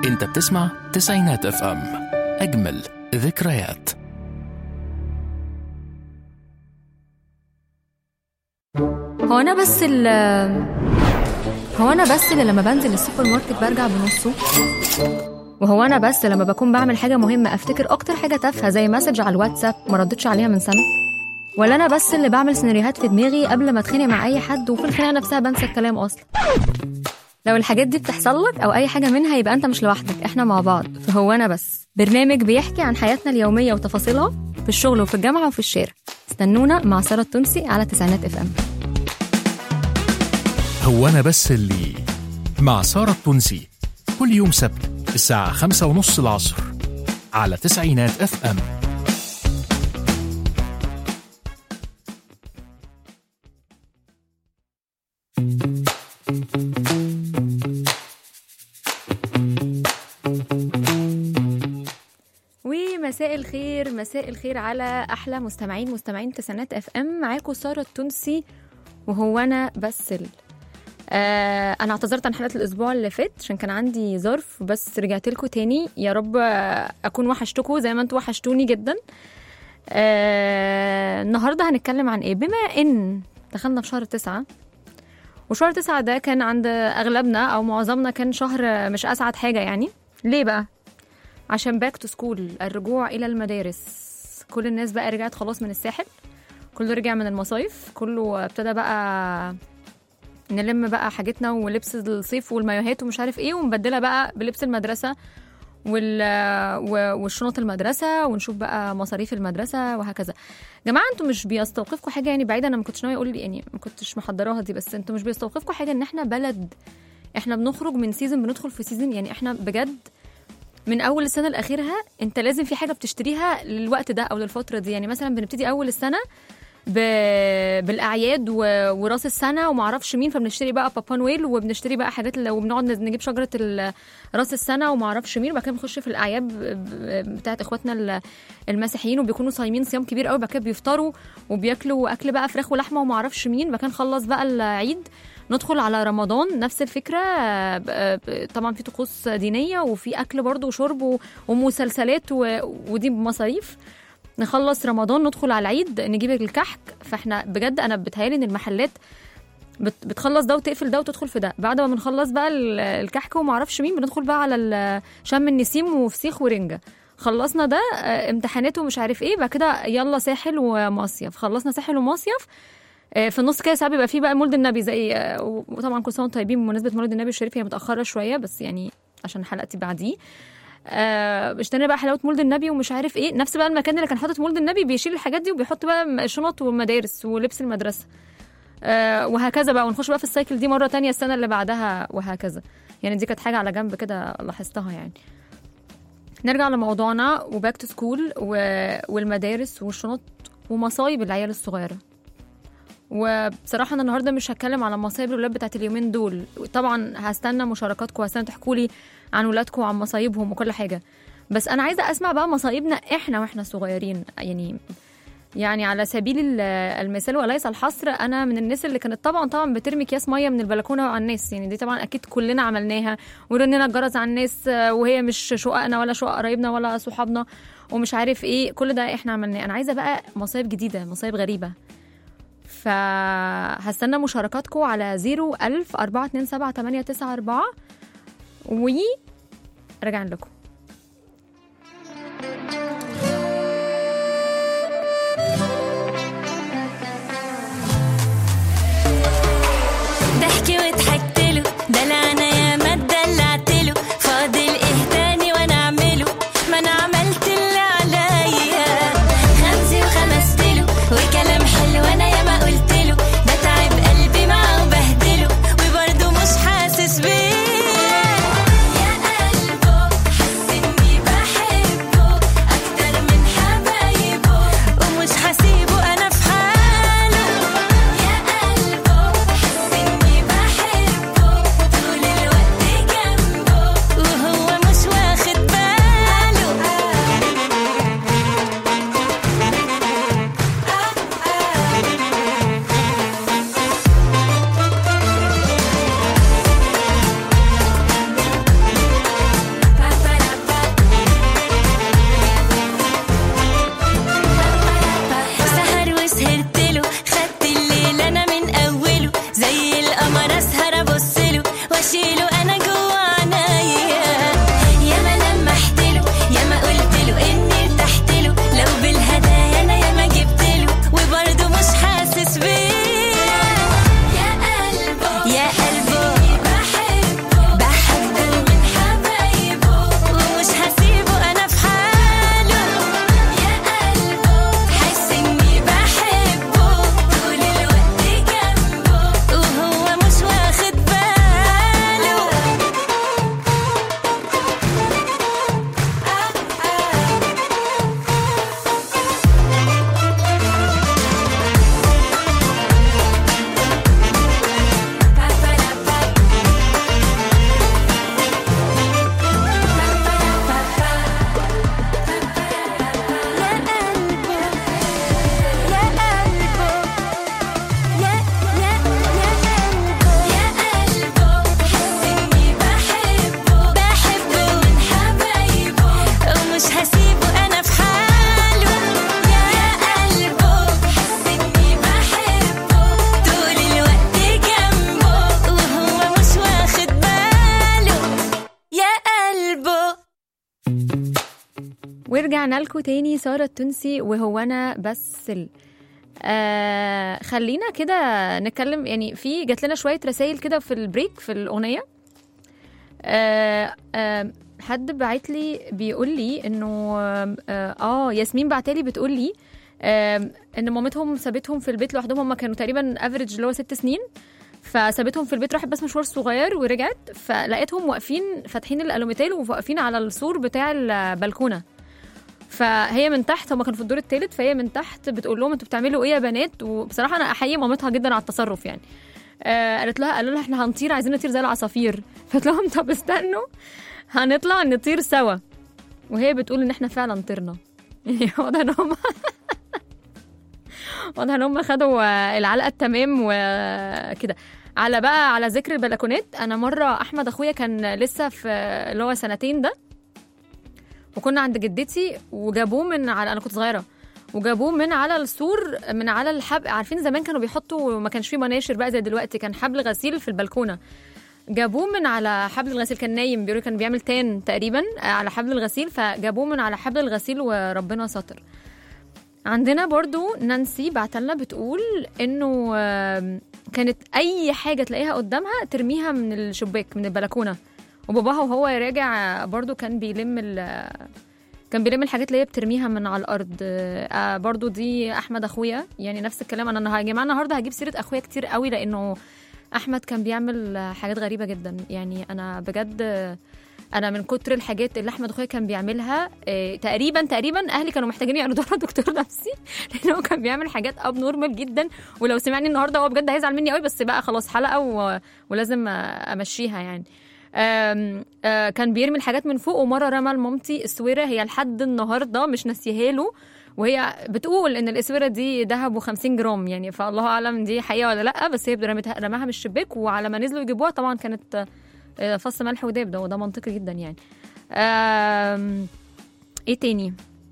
انت بتسمع تسعينات اف ام اجمل ذكريات هو انا بس ال هو انا بس اللي لما بنزل السوبر ماركت برجع بنصه وهو انا بس لما بكون بعمل حاجه مهمه افتكر اكتر حاجه تافهه زي مسج على الواتساب ما ردتش عليها من سنه ولا انا بس اللي بعمل سيناريوهات في دماغي قبل ما اتخانق مع اي حد وفي الخناقه نفسها بنسى الكلام اصلا لو الحاجات دي بتحصل لك او اي حاجه منها يبقى انت مش لوحدك احنا مع بعض فهو انا بس برنامج بيحكي عن حياتنا اليوميه وتفاصيلها في الشغل وفي الجامعه وفي الشارع استنونا مع ساره التونسي على تسعينات اف ام هو انا بس اللي مع سارة التونسي كل يوم سبت الساعة خمسة ونص العصر على تسعينات اف ام ومساء الخير مساء الخير على احلى مستمعين مستمعين تسعينات اف ام معاكم ساره التونسي وهو انا بس ال... آه انا اعتذرت عن حلقه الاسبوع اللي فات عشان كان عندي ظرف بس رجعت لكم تاني يا رب آه، اكون وحشتكم زي ما انتوا وحشتوني جدا آه النهارده هنتكلم عن ايه بما ان دخلنا في شهر تسعة وشهر تسعة ده كان عند اغلبنا او معظمنا كان شهر مش اسعد حاجه يعني ليه بقى عشان باك تو سكول الرجوع الى المدارس كل الناس بقى رجعت خلاص من الساحل كله رجع من المصايف كله ابتدى بقى نلم بقى حاجتنا ولبس الصيف والمايوهات ومش عارف ايه ونبدلها بقى بلبس المدرسه وال و- والشنط المدرسه ونشوف بقى مصاريف المدرسه وهكذا جماعه انتوا مش بيستوقفكم حاجه يعني بعيدا انا ما كنتش ناويه اقول يعني ما كنتش محضراها دي بس انتوا مش بيستوقفكم حاجه ان احنا بلد احنا بنخرج من سيزون بندخل في سيزون يعني احنا بجد من اول السنه لاخرها انت لازم في حاجه بتشتريها للوقت ده او للفتره دي يعني مثلا بنبتدي اول السنه ب... بالاعياد و... وراس السنه وما اعرفش مين فبنشتري بقى بابا نويل وبنشتري بقى حاجات اللي وبنقعد نجيب شجره ال- راس السنه وما اعرفش مين وبعد كده بنخش في الاعياد ب- ب- بتاعت اخواتنا ال- المسيحيين وبيكونوا صايمين صيام كبير قوي بعد كده بيفطروا وبياكلوا اكل بقى فراخ ولحمه وما اعرفش مين بعد كده نخلص بقى العيد ندخل على رمضان نفس الفكره ب- ب- طبعا في طقوس دينيه وفي اكل برضه وشرب و- ومسلسلات و... ودي بمصاريف نخلص رمضان ندخل على العيد نجيب الكحك فاحنا بجد انا بتهيالي ان المحلات بت- بتخلص ده وتقفل ده وتدخل في ده بعد ما بنخلص بقى ال- الكحك وما اعرفش مين بندخل بقى على ال- شم النسيم وفسيخ ورنجه خلصنا ده آه، امتحانات ومش عارف ايه بعد كده يلا ساحل ومصيف خلصنا ساحل ومصيف آه، في النص كده ساعات بيبقى فيه بقى مولد النبي زي آه، وطبعا كل سنه وانتم طيبين بمناسبه مولد النبي الشريف هي متاخره شويه بس يعني عشان حلقتي بعديه آه، اشترينا بقى حلاوه مولد النبي ومش عارف ايه نفس بقى المكان اللي كان حاطط مولد النبي بيشيل الحاجات دي وبيحط بقى الشنط والمدارس ولبس المدرسه آه، وهكذا بقى ونخش بقى في السايكل دي مره تانية السنه اللي بعدها وهكذا يعني دي كانت حاجه على جنب كده لاحظتها يعني نرجع لموضوعنا وباك تو سكول والمدارس والشنط ومصايب العيال الصغيره وبصراحه انا النهارده مش هتكلم على مصايب الولاد بتاعت اليومين دول طبعا هستنى مشاركاتكم وهستنى تحكوا لي عن ولادكم وعن مصايبهم وكل حاجه بس انا عايزه اسمع بقى مصايبنا احنا واحنا صغيرين يعني يعني على سبيل ال- المثال وليس الحصر انا من الناس اللي كانت طبعا طبعا بترمي اكياس ميه من البلكونه على الناس يعني دي طبعا اكيد كلنا عملناها ورننا الجرس على الناس آه، وهي مش شققنا ولا شقق قرايبنا ولا صحابنا ومش عارف ايه كل ده احنا عملناه انا عايزه بقى مصايب جديده مصايب غريبه فهستنى مشاركاتكم على 01000 427 894 و راجعين لكم ضحكي وضحكت له دلعنا يا ما اتدلعت له فاضل ايه تاني وانا اعمله ما انا عملت اللي عليا خمسي وخمست له وكلام حلو انا يا ما قلت له ده تعب قلبي معاه وبهدله وبرضه مش حاسس بيه يا قلبه يا قلبه بحبه بحبه من حبايبه ومش هسيبه انا في حاله يا قلبه حس اني بحبه طول الوقت جنبه وهو مش واخد باله يا قلبه يا قلبه يا يا يا قلبه يا قلبه حس اني بحبه بحبه من حبايبه ومش هسيبه انا في حاله يا قلبه حس اني بحبه طول الوقت جنبه وهو مش واخد باله يا قلبه ورجعنا لكم تاني سارة التونسي وهو أنا بس ال... آه خلينا كده نتكلم يعني في جات لنا شوية رسائل كده في البريك في الأغنية آه آه حد بعت لي بيقول لي انه آه, اه ياسمين بعتالي بتقول لي آه ان مامتهم سابتهم في البيت لوحدهم هم كانوا تقريبا افريج اللي هو ست سنين فسابتهم في البيت راحت بس مشوار صغير ورجعت فلقيتهم واقفين فاتحين الالوميتال وواقفين على السور بتاع البلكونه فهي من تحت هما كانوا في الدور الثالث فهي من تحت بتقول لهم انتوا بتعملوا ايه يا بنات وبصراحه انا احيي مامتها جدا على التصرف يعني آه قالت لها قالوا لها احنا هنطير عايزين نطير زي العصافير فقلت لهم طب استنوا هنطلع نطير سوا وهي بتقول ان احنا فعلا طرنا يعني واضح ان هم واضح ان هم خدوا آه، العلقه التمام وكده على بقى على ذكر البلكونات انا مره احمد اخويا كان لسه في اللي هو سنتين ده وكنا عند جدتي وجابوه من على انا كنت صغيره وجابوه من على السور من على الحبل عارفين زمان كانوا بيحطوا ما كانش فيه مناشر بقى زي دلوقتي كان حبل غسيل في البلكونه جابوه من على حبل الغسيل كان نايم بيقولوا كان بيعمل تان تقريبا على حبل الغسيل فجابوه من على حبل الغسيل وربنا ستر عندنا برضو نانسي بعتلنا بتقول انه آم، كانت اي حاجه تلاقيها قدامها ترميها من الشباك من البلكونه وباباها وهو راجع برضو كان بيلم ال كان بيلم الحاجات اللي هي بترميها من على الارض آه برضو دي احمد اخويا يعني نفس الكلام انا يا جماعه النهارده هجيب سيره اخويا كتير قوي لانه احمد كان بيعمل حاجات غريبه جدا يعني انا بجد انا من كتر الحاجات اللي احمد اخويا كان بيعملها آه، تقريبا تقريبا اهلي كانوا محتاجين يعرضوا على دكتور نفسي لان هو كان بيعمل حاجات اب نورمال جدا ولو سمعني النهارده هو بجد هيزعل مني قوي بس بقى خلاص حلقه و... ولازم امشيها يعني آم، آه، كان بيرمي الحاجات من فوق ومره رمى لمامتي اسوره هي لحد النهارده مش ناسيها له وهي بتقول ان الاسوره دي ذهب و50 جرام يعني فالله اعلم دي حقيقه ولا لا بس هي رمتها رماها من الشباك وعلى ما نزلوا يجيبوها طبعا كانت آه، فص ملح وداب ده وده منطقي جدا يعني آم، ايه تاني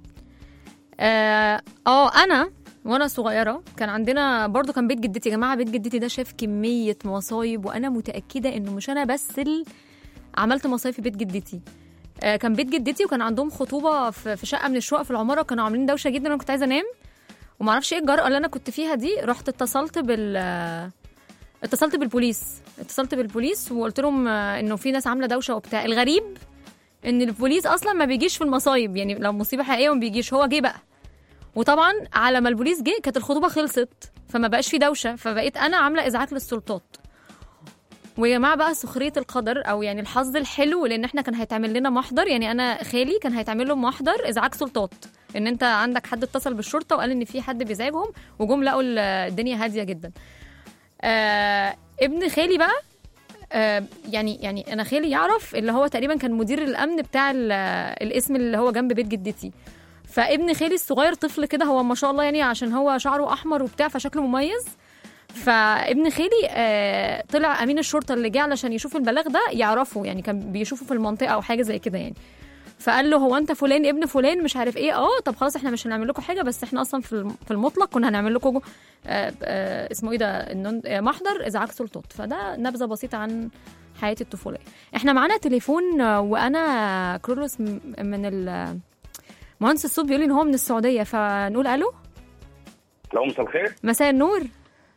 اه آه، انا وانا صغيره كان عندنا برضو كان بيت جدتي يا جماعه بيت جدتي ده شاف كميه مصايب وانا متاكده انه مش انا بس اللي عملت مصايب في بيت جدتي آه، كان بيت جدتي وكان عندهم خطوبه في في شقه من الشقق في العماره وكانوا عاملين دوشه جدا وانا كنت عايزه انام وما اعرفش ايه الجرأه اللي انا كنت فيها دي رحت اتصلت بال اتصلت بالبوليس اتصلت بالبوليس وقلت لهم آه، انه في ناس عامله دوشه وبتاع الغريب ان البوليس اصلا ما بيجيش في المصايب يعني لو مصيبه حقيقيه ما بيجيش هو جه بقى وطبعا على ما البوليس جه كانت الخطوبه خلصت فما بقاش في دوشه فبقيت انا عامله ازعاج للسلطات ويا جماعه بقى سخريه القدر او يعني الحظ الحلو لان احنا كان هيتعمل لنا محضر يعني انا خالي كان هيتعمل له محضر ازعاج سلطات ان انت عندك حد اتصل بالشرطه وقال ان في حد بيزعجهم وجم لقوا ال- الدنيا هاديه جدا آه ابن خالي بقى آه يعني يعني انا خالي يعرف اللي هو تقريبا كان مدير الامن بتاع ال- الاسم اللي هو جنب بيت جدتي فابن خالي الصغير طفل كده هو ما شاء الله يعني عشان هو شعره احمر وبتاع فشكله مميز فابن خالي آه طلع امين الشرطه اللي جه علشان يشوف البلاغ ده يعرفه يعني كان بيشوفه في المنطقه او حاجه زي كده يعني فقال له هو انت فلان ابن فلان مش عارف ايه اه طب خلاص احنا مش هنعمل لكم حاجه بس احنا اصلا في الم- في المطلق كنا هنعمل لكم آه آه اسمه ايه ده النون- آه، محضر ازعاج سلطات فده نبذه بسيطه عن حياتي الطفوليه احنا معانا تليفون آه، وانا كرولوس م- من ال مهندس الصوت بيقول لي ان هو من السعوديه فنقول الو لو مساء الخير مساء النور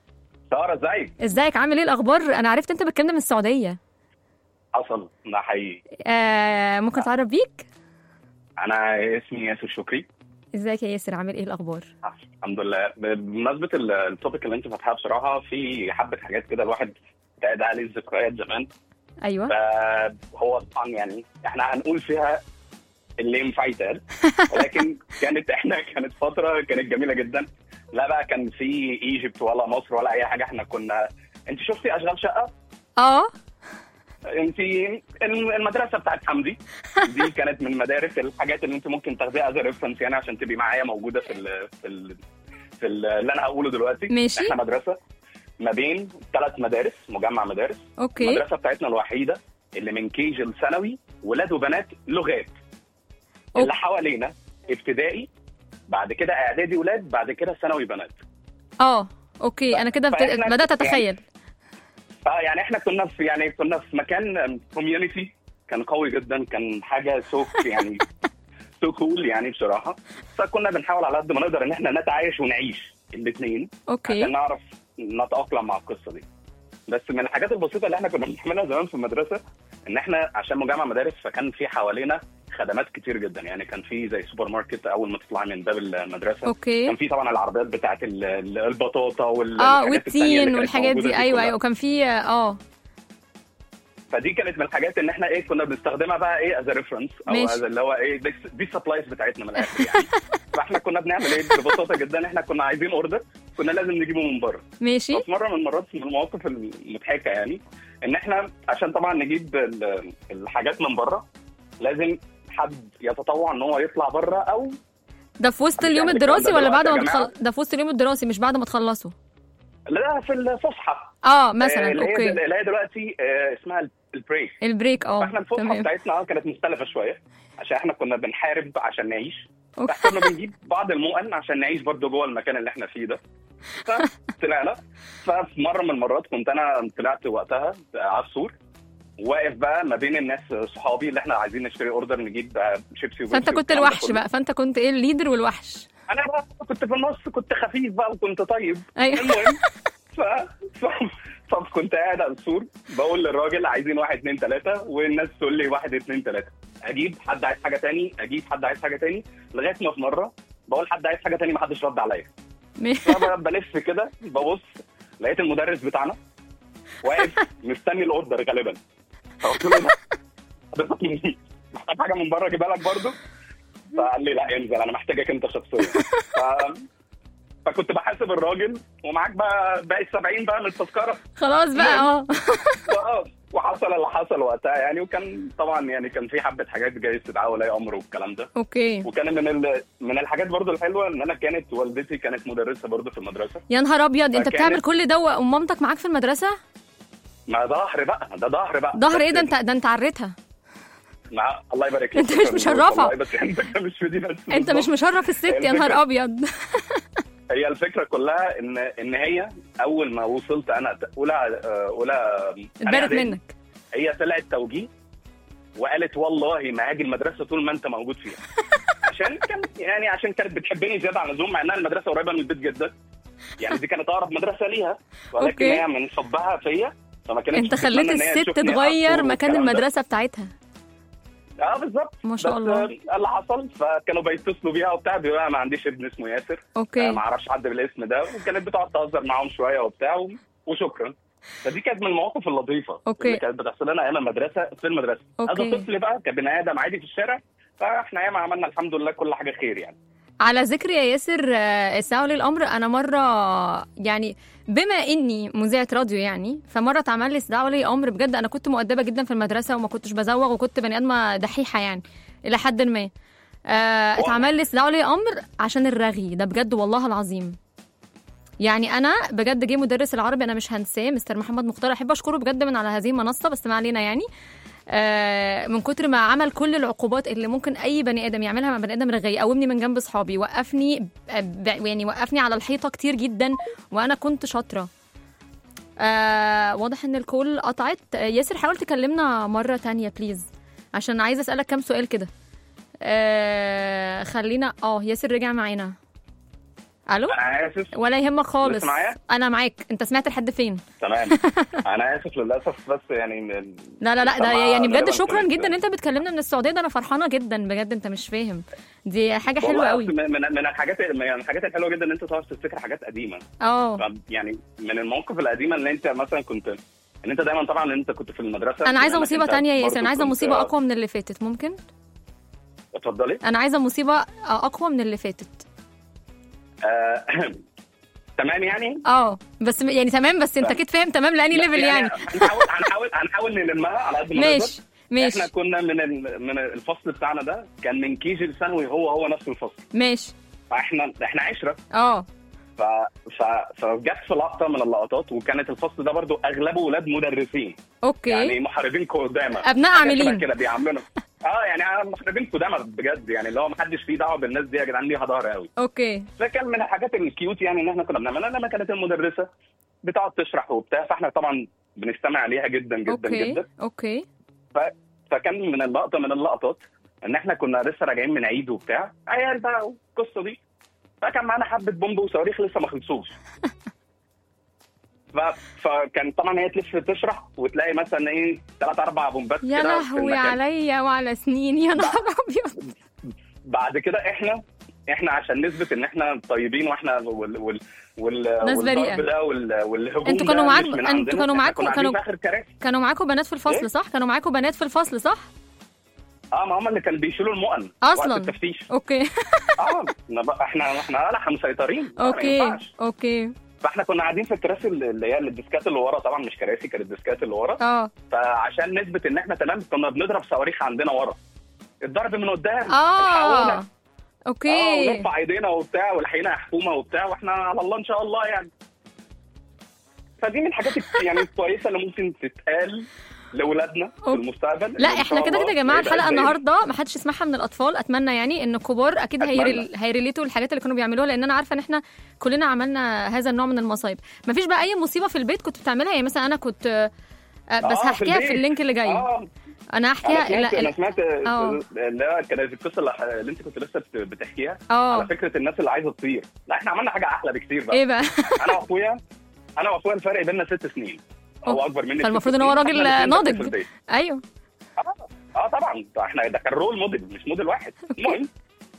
ساره ازيك ازيك عامل ايه الاخبار انا عرفت انت بتكلمنا من السعوديه حصل ده حقيقي آه ممكن تعرف بيك انا اسمي ياسر شكري ازيك يا ياسر عامل ايه الاخبار الحمد لله بمناسبه ال- التوبيك اللي انت فاتحاه بصراحه في حبه حاجات كده الواحد تعد عليه الذكريات زمان ايوه فهو طبعا يعني احنا هنقول فيها اللي ينفع يتقال ولكن كانت احنا كانت فتره كانت جميله جدا لا بقى كان في ايجيبت ولا مصر ولا اي حاجه احنا كنا انت شفتي اشغال شقه اه انت المدرسه بتاعت حمدي دي كانت من مدارس الحاجات اللي انت ممكن تاخديها از ريفرنس يعني عشان تبقي معايا موجوده في ال في ال في ال اللي انا هقوله دلوقتي ماشي. احنا مدرسه ما بين ثلاث مدارس مجمع مدارس اوكي المدرسه بتاعتنا الوحيده اللي من كيجي لثانوي ولاد وبنات لغات اللي أوكي. حوالينا ابتدائي بعد كده اعدادي ولاد بعد كده ثانوي بنات اه اوكي انا كده بت... فإحنا بدات يعني- اتخيل اه يعني احنا كنا في يعني كنا في مكان كوميونتي كان قوي جدا كان حاجه سو يعني سو كول يعني بصراحه فكنا بنحاول على قد ما نقدر ان احنا نتعايش ونعيش الاثنين عشان اوكي نعرف نتاقلم مع القصه دي بس من الحاجات البسيطه اللي احنا كنا بنعملها زمان في المدرسه ان احنا عشان مجمع مدارس فكان في حوالينا خدمات كتير جدا يعني كان في زي سوبر ماركت اول ما تطلعي من باب المدرسه اوكي كان في طبعا العربيات بتاعت ال- ال- البطاطا وال اه الحاجات التانية اللي والتين كانت والحاجات موجودة دي ايوه كلها. ايوه وكان في اه فدي كانت من الحاجات ان احنا ايه كنا بنستخدمها بقى ايه از ريفرنس او ماشي. از اللي هو ايه دي, دي السبلايز بتاعتنا من الاخر يعني فاحنا كنا بنعمل ايه ببساطه جدا احنا كنا عايزين اوردر كنا لازم نجيبه من بره ماشي ففي مره من المرات من المواقف المضحكه يعني ان احنا عشان طبعا نجيب ال- الحاجات من بره لازم حد يتطوع ان هو يطلع بره او ده في وسط مش اليوم عارف الكلام الدراسي ده ولا بعد ما دلوقتي يا بتخل... ده في وسط اليوم الدراسي مش بعد ما تخلصوا لا في الفسحه اه آه، مثلا اللي هي اوكي اللي هي دلوقتي آه، اسمها البريك البريك اه فاحنا الفسحه تمام بتاعتنا اه كانت مختلفه شويه عشان احنا كنا بنحارب عشان نعيش أوكي. فاحنا كنا بنجيب بعض المؤن عشان نعيش برضه جوه المكان اللي احنا فيه ده فطلعنا ففي مره من المرات كنت انا طلعت وقتها على السور واقف بقى ما بين الناس صحابي اللي احنا عايزين نشتري اوردر نجيب بقى شيبسي فانت وبيبسي كنت والكلام ده الوحش كله. بقى فانت كنت ايه الليدر والوحش انا بقى كنت في النص كنت خفيف بقى وكنت طيب ايوه المهم ف... ف... فكنت قاعد على السور بقول للراجل عايزين واحد اتنين تلاته والناس تقول لي واحد اتنين تلاته اجيب حد عايز حاجه تاني اجيب حد عايز حاجه تاني لغايه ما في مره بقول حد عايز حاجه تاني ما حدش رد عليا ماشي. فانا بلف كده ببص لقيت المدرس بتاعنا واقف مستني الاوردر غالبا فقلت له ده حضرتك مين؟ محتاج حاجه من بره اجيبها لك برضه فقال لي لا انزل انا محتاجك انت شخصيا ف... فكنت بحاسب الراجل ومعاك بقى باقي ال 70 بقى من التذكره خلاص بقى اه وآه، وحصل اللي حصل وقتها يعني وكان طبعا يعني كان في حبه حاجات جايز تدعى ولي امر والكلام ده اوكي وكان من ال... من الحاجات برضو الحلوه ان انا كانت والدتي كانت مدرسه برضو في المدرسه يا نهار ابيض انت فكانت- بتعمل كل ده ومامتك معاك في المدرسه ما ظهر بقى ده ظهر بقى ظهر ايه بس ده انت ده انت عريتها مع الله يبارك لك انت مش شكراً مشرفة. والله، بس انت مش في دي بس انت مش بالظبط. مشرف الست يا نهار الفكرة- ابيض هي الفكره كلها ان ان هي اول ما وصلت انا اولى اولى اتبرت إعدادي، منك هي طلعت توجيه وقالت والله ما هاجي المدرسه طول ما انت موجود فيها عشان كان يعني عشان كانت بتحبني زياده عن اللزوم مع انها المدرسه قريبه من البيت جدا يعني دي كانت اقرب مدرسه ليها ولكن أوكي. هي من حبها فيا فما كانتش انت بتتمنى خليت إن هي الست تشوفني تغير أخطر مكان والكلام ده. المدرسه بتاعتها اه بالظبط ما شاء بس، الله. آه، اللي حصل فكانوا بيتصلوا بيها وبتاع بيقولوا لها ما عنديش ابن اسمه ياسر آه، اوكي ما اعرفش حد بالاسم ده وكانت بتقعد تهزر معاهم شويه وبتاع و- وشكرا فدي كانت من المواقف اللطيفه أوكي. اللي كانت بتحصل لنا ايام المدرسه في المدرسه أوكي. هذا طفل بقى كبني ادم عادي في الشارع فاحنا ياما عملنا الحمد لله كل حاجه خير يعني على ذكر يا ياسر آه، الساعة ولي الأمر أنا مرة يعني بما إني مذيعة راديو يعني فمرة اتعمل لي استدعاء ولي أمر بجد أنا كنت مؤدبة جدا في المدرسة وما كنتش بزوغ وكنت بني آدمة دحيحة يعني إلى حد ما آه، اتعمل لي استدعاء ولي أمر عشان الرغي ده بجد والله العظيم يعني انا بجد جه مدرس العربي انا مش هنساه مستر محمد مختار احب اشكره بجد من على هذه المنصه بس ما علينا يعني آه، من كتر ما عمل كل العقوبات اللي ممكن اي بني ادم يعملها مع بني ادم رغاي يقومني من جنب اصحابي وقفني ب- ب- يعني وقفني على الحيطه كتير جدا وانا كنت شاطره آه واضح ان الكول قطعت آه، ياسر حاول تكلمنا مره تانية بليز عشان عايزه اسالك كام سؤال كده آه خلينا اه ياسر رجع معانا الو انا اسف ولا يهمك خالص لسه معايا؟ انا معاك انت سمعت لحد فين تمام انا اسف للاسف بس يعني من- لا لا لا ده سماعة يعني بجد غالباً شكرا كانت- جدا ان انت بتكلمنا من السعوديه ده انا فرحانه جدا بجد انت مش فاهم دي حاجه حلوه والله قوي أصل من من الحاجات من الحاجات الحلوه جدا ان انت تعرف تفتكر حاجات قديمه اه ف- يعني من المواقف القديمه ان انت مثلا كنت ان انت دايما طبعا ان انت كنت في المدرسه انا عايزه لأنك مصيبه أنت تانية يا برضو ياسر انا عايزه كنت- مصيبه اقوى من اللي فاتت ممكن اتفضلي انا عايزه مصيبه اقوى من اللي فاتت آه، تمام يعني اه بس م- يعني تمام بس انت تمام. اكيد فاهم تمام لاني ليفل يعني هنحاول هنحاول هنحاول نلمها على قد ما نقدر ماشي ماشي احنا كنا من ال- من الفصل بتاعنا ده كان من كيجي لثانوي هو هو نفس الفصل ماشي فاحنا احنا عشره اه ف ف فجت في لقطه من اللقطات وكانت الفصل ده برضو اغلبه ولاد مدرسين اوكي يعني محاربين قدامى ابناء حاجات شبه عاملين كده بيعملوا اه يعني محاربين قدامى بجد يعني اللي هو ما حدش فيه دعوه بالناس دي يا جدعان ليها ظهر قوي اوكي فكان من الحاجات الكيوت يعني ان احنا كنا بنعملها لما كانت المدرسه بتقعد تشرح وبتاع فاحنا طبعا بنستمع عليها جدا جدا اوكي جدا اوكي فكان من اللقطه من اللقطات ان احنا كنا لسه راجعين من عيد وبتاع عيال بقى والقصه دي فكان معانا حبه بومب وصواريخ لسه ما خلصوش ف... فكان طبعا هي تلف تشرح وتلاقي مثلا ايه ثلاث اربع بومبات يا كده في لهوي المكان. عليا وعلى سنين يا نهار ابيض بعد كده احنا احنا عشان نثبت ان احنا طيبين واحنا وال وال وال ناس والضرب بريئة. ده وال والهجوم انتوا ده كانوا مش معاك- من انتوا عندنا، كانوا احنا معاكم- كنا قاعدين كانوا- في اخر كراسي كانوا معاكم بنات في الفصل إيه؟ صح كانوا معاكم بنات في الفصل صح اه ما هم اللي كانوا بيشيلوا المؤن أصلاً. وقت التفتيش اوكي اه إحنا بقى- احنا احنا لا احنا مسيطرين آه، ما اوكي ينفعش. اوكي فاحنا كنا قاعدين في الكراسي اللي هي الديسكات اللي ورا طبعا مش كراسي كانت الديسكات اللي ورا اه فعشان نثبت ان احنا تمام كنا بنضرب صواريخ عندنا ورا الضرب من قدام اه الحقونا. اه اوكي ونرفع ايدينا وبتاع والحقينا حكومه وبتاع واحنا على الله ان شاء الله يعني فدي من الحاجات الك- يعني الكويسه اللي ممكن تتقال لاولادنا في أوك. المستقبل لا إن شاء احنا كده الله كده يا جماعه هيبقى الحلقه زي- النهارده ما حدش يسمعها من الاطفال اتمنى يعني ان الكبار اكيد أتمنى. هيرل... هيريليتوا الحاجات اللي كانوا بيعملوها لان انا عارفه ان احنا كلنا عملنا هذا النوع من المصايب ما فيش بقى اي مصيبه في البيت كنت بتعملها يعني مثلا انا كنت آه، بس آه، في هحكيها في البيت. اللينك اللي جاي اه انا انا هحكيها سمعت لا انا لا سمعت آه. اللي هو كانت القصه اللي- اللي انت كنت لسه بت- بتحكيها اه على فكره الناس اللي عايزه تطير لا احنا عملنا حاجه احلى بكتير بقى ايه بقى انا واخويا انا واخويا الفرق بيننا ست سنين هو أوه. اكبر مني فالمفروض بست إن هو سنين. راجل إحنا الاتنين بس ناضج. في البيت. ايوه اه اه طبعا احنا ده كان رول موديل مش موديل واحد المهم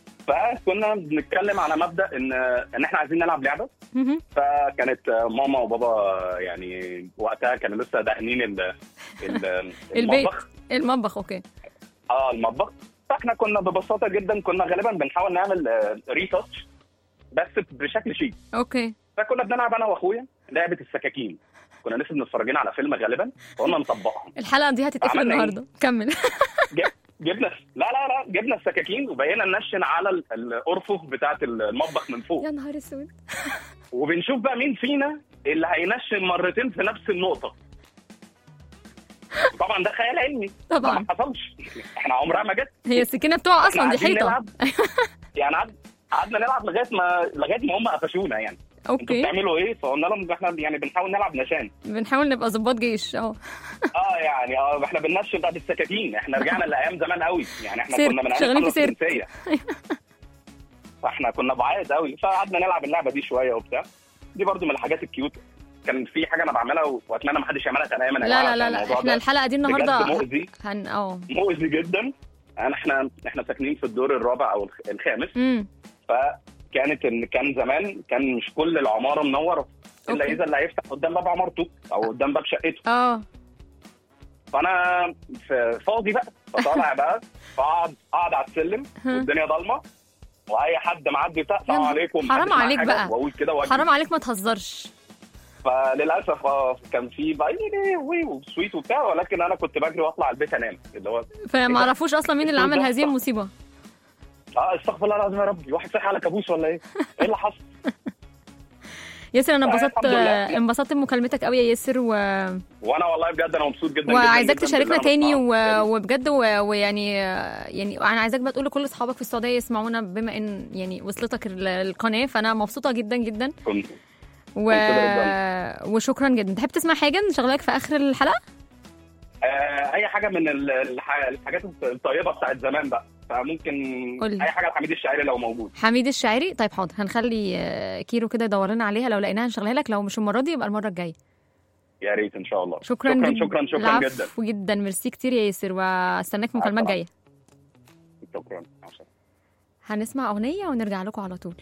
فكنا بنتكلم على مبدا ان ان احنا عايزين نلعب لعبه مهم. فكانت ماما وبابا يعني وقتها كانوا لسه دهنين ال ال البيت المطبخ المطبخ اوكي اه المطبخ فاحنا كنا ببساطه جدا كنا غالبا بنحاول نعمل ريتاتش بس بشكل شيك اوكي فكنا بنلعب انا واخويا لعبه السكاكين كنا لسه متفرجين على فيلم غالبا وقلنا نطبقها الحلقه دي هتتقفل عملنا إيه؟ النهارده كمل جب- جبنا لا لا لا جبنا السكاكين وبقينا ننشن على ال- الارفف بتاعه المطبخ من فوق يا نهار اسود وبنشوف بقى مين فينا اللي هينشن مرتين في نفس النقطه طبعا ده خيال علمي طبعاً. ما حصلش احنا عمرها ما جت هي السكينه بتوع اصلا إحنا دي قاعدين حيطه نلعب. يعني قعد- قعدنا نلعب لغايه ما لغايه ما هم قفشونا يعني انتوا اوكي بتعملوا ايه؟ فقلنا لهم احنا يعني بنحاول نلعب نشان بنحاول نبقى ظباط جيش اه اه يعني اه احنا بننشن بقى بالسكاكين احنا رجعنا لايام زمان قوي يعني احنا سيرك، كنا من شغالين ايام في سيرك. الفرنسيه فاحنا كنا بعاد قوي فقعدنا نلعب اللعبه دي شويه وبتاع دي برضو من الحاجات الكيوت كان في حاجه انا بعملها و- واتمنى ما حدش يعملها تاني يا لا جماعة لا عشان لا لا الموضوع احنا ده الحلقه دي بجد النهارده مؤذي هن اه مؤذي جدا يعني احنا احنا ساكنين في الدور الرابع او الخ- الخامس امم فكانت ان كان زمان كان مش كل العماره منوره الا أوكي. اذا اللي هيفتح قدام باب عمارته او قدام باب شقته اه فانا في فاضي بقى فطالع بقى فاقعد اقعد على السلم ها. والدنيا ضلمه واي حد معدي بتاع السلام نهار- عليكم حرام محدش معاه عليك حاجة، بقى. واقول كده واجي حرام عليك ما تهزرش فللاسف اه كان في بقى إيه وي وسويت وبتاع ولكن انا كنت بجري واطلع البيت انام اللي هو فما عرفوش اصلا مين اللي عمل الصوت هذه ده. المصيبه اه استغفر الله العظيم يا رب واحد صحي على كابوس ولا ايه؟ ايه اللي حصل؟ ياسر انا آه، انبسطت الحمد لله. انبسطت بمكالمتك قوي يا ياسر و... وانا والله بجد انا مبسوط جدا جدا وعايزاك جداً تشاركنا باللي أنا تاني بسمعه. و... وبجد و... ويعني يعني انا عايزاك بقى تقول لكل اصحابك في السعوديه يسمعونا بما ان يعني وصلتك ال- القناه فانا مبسوطه جدا جدا كنت و... كنت وشكرا جدا تحب تسمع حاجه نشغلك في اخر الحلقه آه اي حاجه من ال- الح- الحاجات الطيبه بتاعت زمان بقى فممكن قولي. اي حاجه لحميد الشاعري لو موجود حميد الشاعري طيب حاضر هنخلي آه، كيرو كده يدور لنا عليها لو لقيناها هنشغلها لك لو مش المره دي يبقى المره الجايه يا ريت ان شاء الله شكرا شكرا جد- شكرا, شكرا جدا العفو جدا ميرسي كتير يا ياسر واستناك في المكالمات عفواً. جايه شكرا عشان. هنسمع اغنيه ونرجع لكم على طول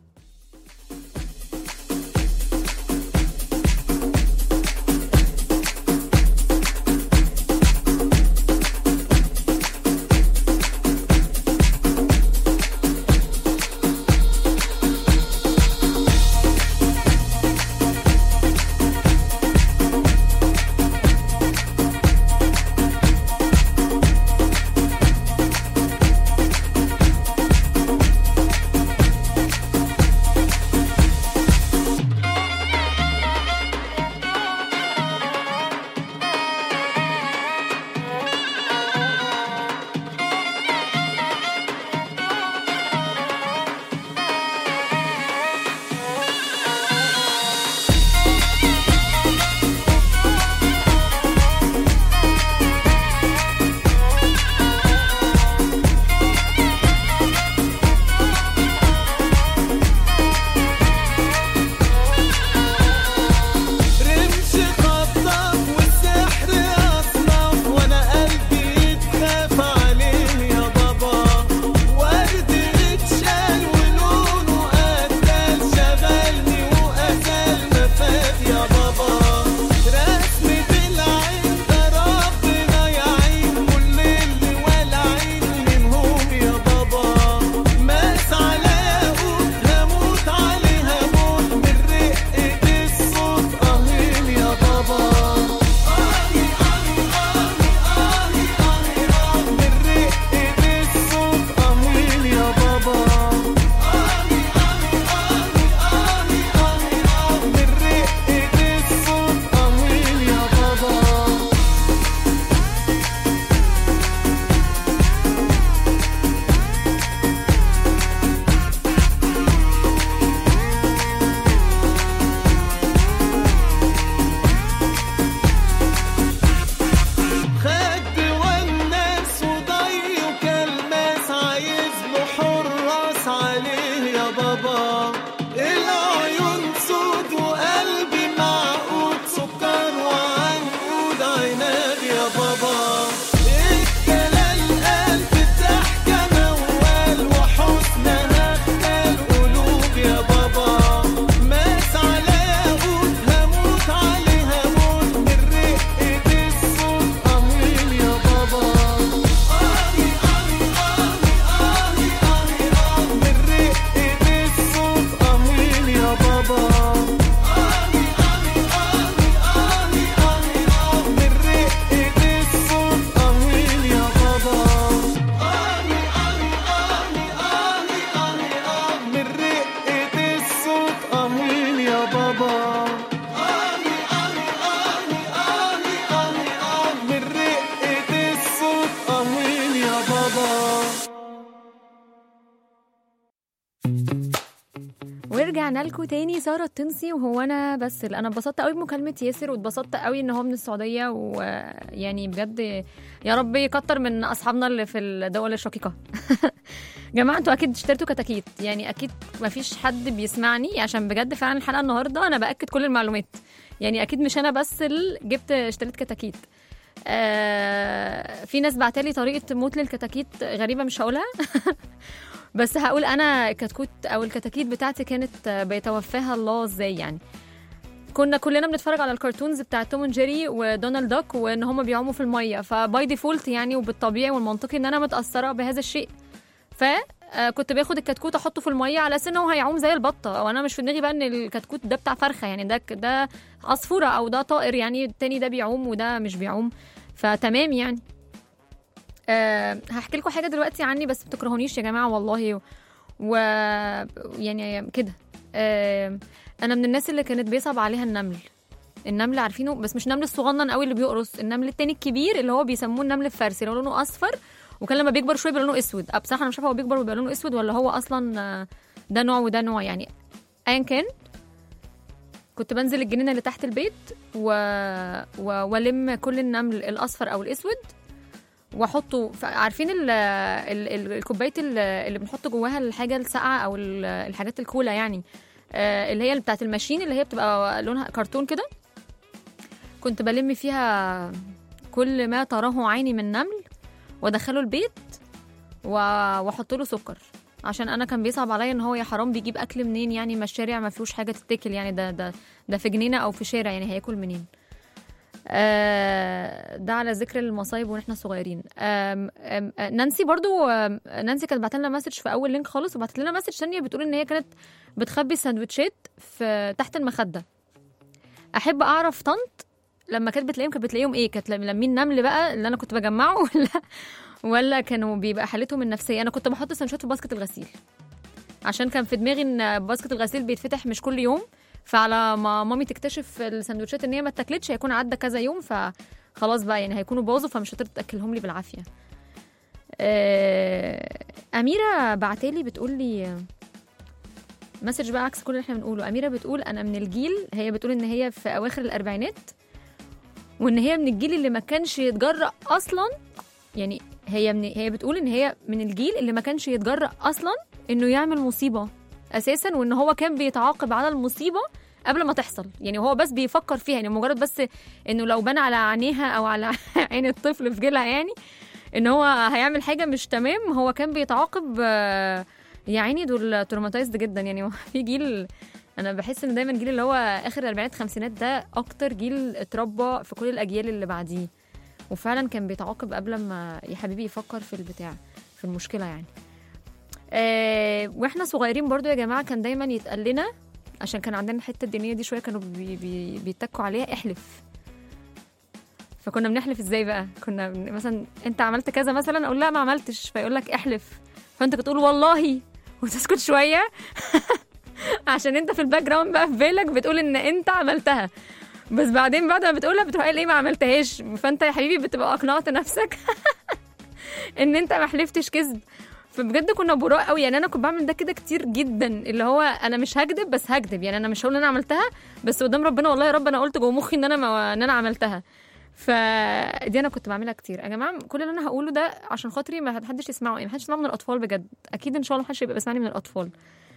رمش خطاف والسحر أصناف وأنا قلبي يتخاف عليه يا بابا ورد اتشال ولونه قتل شغلني وقتل ما فات يا بابا رسمة العين ده ربنا يعين كل اللي والعين منهم يا بابا ماس على ياقوت هموت عليها موت من رقة الصوت قهين يا بابا آهي آهي آهي آهي آهي آه من رقة الصوت قهين يا بابا آهي آهي آهي آهي آهي آه من رقة الصوت قهين يا بابا خد والناس وضي وكلماس عايز له حراس عليه يا بابا العيون سود وقلبي معقود سكر وعنقود عناد يا بابا الكلام قلب الضحكة موال وحسنها اختال قلوب يا بابا ماس على ياقوت هموت عليها موت من رقة الصوت قهين يا بابا آهي آهي آهي آهي آهي آه من رقة الصوت قهين يا بابا آهي آهي آهي آهي آهي آه من رقة الصوت قهين يا بابا آهي آهي آهي آهي آهي آه من رقة الصوت قهين يا بابا آهي آهي آهي آهي آهي آه من رقة الصوت قهين يا بابا ورجعنا لكم تاني ساره التنسي وهو انا بس اللي انا اتبسطت قوي بمكالمه ياسر واتبسطت قوي ان هو من السعوديه ويعني بجد يا رب يكتر من اصحابنا اللي في الدول الشقيقه جماعه انتوا اكيد اشتريتوا كتاكيت يعني اكيد ما فيش حد بيسمعني عشان بجد فعلا الحلقه النهارده انا باكد كل المعلومات يعني اكيد مش انا بس اللي جبت اشتريت كتاكيت آه في ناس بعتلي طريقه موت للكتاكيت غريبه مش هقولها بس هقول انا الكتكوت او الكتاكيت بتاعتي كانت بيتوفاها الله ازاي يعني كنا كلنا بنتفرج على الكرتونز بتاع توم اند جيري ودونالد داك وان هم بيعوموا في الميه فباي ديفولت يعني وبالطبيعي والمنطقي ان انا متاثره بهذا الشيء ف آه، كنت باخد الكتكوت احطه في الميه على اساس ان هو هيعوم زي البطه وانا مش في دماغي بقى ان الكتكوت ده بتاع فرخه يعني ده ده عصفوره او ده طائر يعني التاني ده بيعوم وده مش بيعوم فتمام يعني أه هحكي لكم حاجه دلوقتي عني بس ما تكرهونيش يا جماعه والله و, و... يعني كده أه انا من الناس اللي كانت بيصعب عليها النمل النمل عارفينه بس مش النمل الصغنن قوي اللي بيقرص النمل التاني الكبير اللي هو بيسموه النمل الفارسي اللي هو لونه اصفر وكان لما بيكبر شويه بيبقى لونه اسود أه بصراحه انا مش عارفه هو بيكبر ويبقى لونه اسود ولا هو اصلا آه، ده نوع وده نوع يعني ايا كان كنت بنزل الجنينه اللي تحت البيت و... و... والم كل النمل الاصفر او الاسود واحطه ف- عارفين ال ال ال الكوبايه ال- اللي بنحط جواها الحاجه الساقعه او ال- الحاجات الكولا يعني آه، اللي هي بتاعت الماشين اللي هي بتبقى لونها كرتون كده كنت بلم فيها كل ما تراه عيني من نمل وادخله البيت و- واحط له سكر عشان انا كان بيصعب عليا ان هو يا حرام بيجيب اكل منين يعني ما الشارع ما فيهوش حاجه تتاكل يعني ده ده ده في جنينه او في شارع يعني هياكل منين آه، ده على ذكر المصايب واحنا صغيرين آم، آم، آه، نانسي برضو آم، نانسي كانت بعت لنا مسج في اول لينك خالص وبعتت لنا مسج ثانيه بتقول ان هي كانت بتخبي سندوتشات في تحت المخده احب اعرف طنط لما كانت بتلاقيهم كانت بتلاقيهم ايه كانت لمين نمل بقى اللي انا كنت بجمعه ولا ولا كانوا بيبقى حالتهم النفسيه انا كنت بحط السندوتشات في باسكت الغسيل عشان كان في دماغي ان باسكت الغسيل بيتفتح مش كل يوم فعلى ما مامي تكتشف السندوتشات ان هي ما اتاكلتش هيكون عدى كذا يوم فخلاص بقى يعني هيكونوا باظوا فمش هتقدر تاكلهم لي بالعافيه آه، اميره بعتالي بتقول لي مسج بقى عكس كل اللي احنا بنقوله اميره بتقول انا من الجيل هي بتقول ان هي في اواخر الاربعينات وان هي من الجيل اللي ما كانش يتجرأ اصلا يعني هي من هي بتقول ان هي من الجيل اللي ما كانش يتجرأ اصلا انه يعمل مصيبه اساسا وان هو كان بيتعاقب على المصيبه قبل ما تحصل يعني هو بس بيفكر فيها يعني مجرد بس انه لو بان على عينيها او على عين الطفل في جيلها يعني ان هو هيعمل حاجه مش تمام هو كان بيتعاقب آه، يا عيني دول تروماتايزد جدا يعني هو في جيل انا بحس ان دايما الجيل اللي هو اخر الاربعينات خمسينات ده اكتر جيل اتربى في كل الاجيال اللي بعديه وفعلا كان بيتعاقب قبل ما يا حبيبي يفكر في البتاع في المشكله يعني آه واحنا صغيرين برضو يا جماعه كان دايما يتقال لنا عشان كان عندنا الحته الدينيه دي شويه كانوا بي بي بيتكوا عليها احلف فكنا بنحلف ازاي بقى كنا بن- مثلا انت عملت كذا مثلا اقول لا ما عملتش فيقول لك احلف فانت بتقول والله وتسكت شويه عشان انت في الباك جراوند بقى في بالك بتقول ان انت عملتها بس بعدين بعد ما بتقولها بتروح قايل ايه ما عملتهاش فانت يا حبيبي بتبقى اقنعت نفسك ان انت ما حلفتش كذب فبجد كنا براء قوي يعني انا كنت بعمل ده كده كتير جدا اللي هو انا مش هكذب بس هكذب يعني انا مش هقول ان انا عملتها بس قدام ربنا والله يا رب انا قلت جوه مخي ان انا ما ان انا عملتها فدي انا كنت بعملها كتير يا جماعه كل اللي انا هقوله ده عشان خاطري ما حدش يسمعه يعني ما حدش يسمعه من الاطفال بجد اكيد ان شاء الله ما حدش يبقى بيسمعني من الاطفال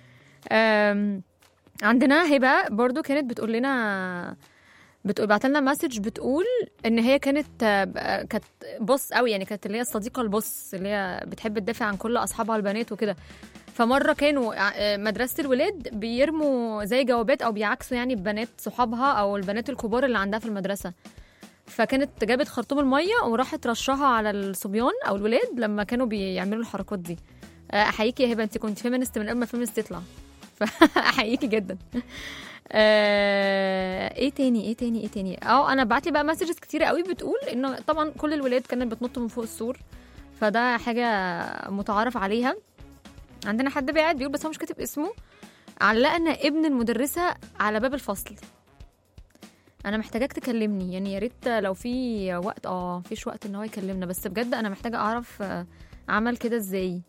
أم، عندنا هبه برضو كانت بتقول لنا بتقول بعت لنا مسج بتقول ان هي كانت آه، كانت بص قوي يعني كانت اللي هي الصديقه البص اللي هي بتحب تدافع عن كل اصحابها البنات وكده فمره كانوا آه، مدرسه الولاد بيرموا زي جوابات او بيعكسوا يعني بنات صحابها او البنات الكبار اللي عندها في المدرسه فكانت جابت خرطوم الميه وراحت رشها على الصبيان او الولاد لما كانوا بيعملوا الحركات دي آه، احييكي يا هبه انت كنت فيمينست من قبل ما الفيمينست تطلع فاحييكي جدا آه، ايه تاني ايه تاني ايه تاني اه انا بعت لي بقى مسجز كتير قوي بتقول انه طبعا كل الولاد كانت بتنط من فوق السور فده حاجه متعارف عليها عندنا حد قاعد بيقول بس هو مش كاتب اسمه علقنا ابن المدرسه على باب الفصل انا محتاجاك تكلمني يعني يا ريت لو في وقت اه فيش وقت ان هو يكلمنا بس بجد انا محتاجه اعرف آه، عمل كده ازاي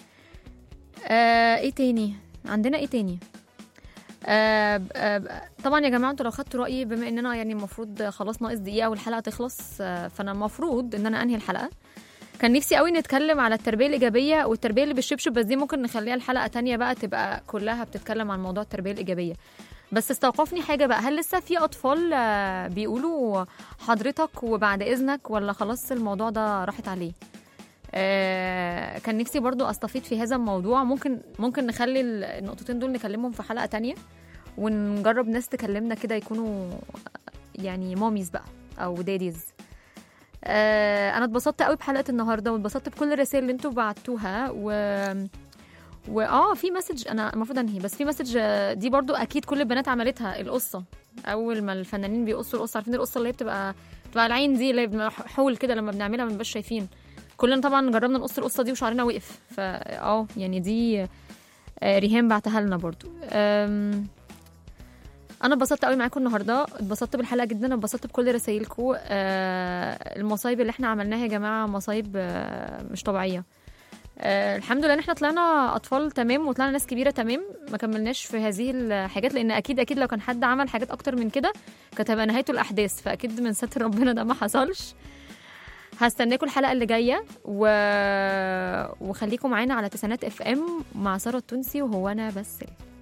آه ايه تاني عندنا ايه تاني آه آه طبعا يا جماعه انتوا لو خدتوا رايي بما اننا يعني المفروض خلاص ناقص دقيقه والحلقه تخلص آه فانا المفروض ان انا انهي الحلقه كان نفسي قوي نتكلم على التربيه الايجابيه والتربيه اللي بالشبشب بس دي ممكن نخليها الحلقه تانية بقى تبقى كلها بتتكلم عن موضوع التربيه الايجابيه بس استوقفني حاجه بقى هل لسه في اطفال آه، بيقولوا حضرتك وبعد اذنك ولا خلاص الموضوع ده راحت عليه آه، كان نفسي برضو استفيد في هذا الموضوع ممكن ممكن نخلي ال- النقطتين دول نكلمهم في حلقه تانية ونجرب ناس تكلمنا كده يكونوا يعني ماميز بقى او داديز آه، انا اتبسطت قوي بحلقه النهارده واتبسطت بكل الرسائل اللي انتوا بعتوها و واه في مسج انا المفروض انهي بس في مسج آه، دي برضو اكيد كل البنات عملتها القصه اول ما الفنانين بيقصوا القصه عارفين القصه اللي هي بتبقى بتبقى العين دي اللي هي بنبقى حول كده لما بنعملها ما بنبقاش شايفين كلنا طبعا جربنا نقص القصه دي وشعرنا وقف فا اه يعني دي آه، ريهام بعتها لنا برضو أم، انا اتبسطت قوي معاكم النهارده اتبسطت بالحلقه جدا اتبسطت بكل رسايلكم آه المصايب اللي احنا عملناها يا جماعه مصايب آه مش طبيعيه آه الحمد لله ان احنا طلعنا اطفال تمام وطلعنا ناس كبيره تمام ما كملناش في هذه الحاجات لان اكيد اكيد لو كان حد عمل حاجات اكتر من كده كانت هتبقى نهايته الاحداث فاكيد من ستر ربنا ده ما حصلش هستناكم الحلقه اللي جايه و... وخليكم معانا على تسعينات اف ام مع ساره التونسي وهو انا بس